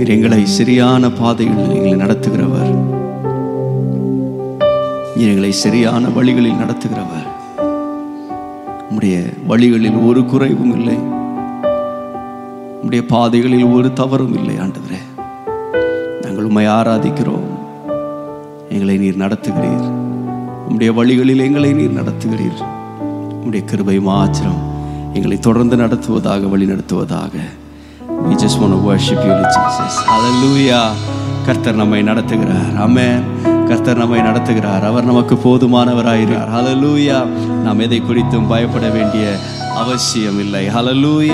நீர் எங்களை சரியான பாதைகளில் எங்களை நடத்துகிறவர் நீர் எங்களை சரியான வழிகளில் நடத்துகிறவர் உம்முடைய வழிகளில் ஒரு குறைவும் இல்லை உம்முடைய பாதைகளில் ஒரு தவறும் இல்லை ஆண்டவரே நாங்கள் உம்மை ஆராதிக்கிறோம் எங்களை நீர் நடத்துகிறீர் உம்முடைய வழிகளில் எங்களை நீர் நடத்துகிறீர் உம்முடைய கிருபை மாத்திரம் எங்களை தொடர்ந்து நடத்துவதாக வழி நடத்துவதாக We just want to worship you, Lord Jesus. Hallelujah. கர்த்தர் நம்மை நடத்துகிறார் ஆமென் கர்த்தர் நம்மை நடத்துகிறார் அவர் நமக்கு போதுமானவராயிருக்கிறார் ஹalleluya நாம் எதை குறித்தும் பயப்பட வேண்டிய அவசியம் இல்லை ஹalleluya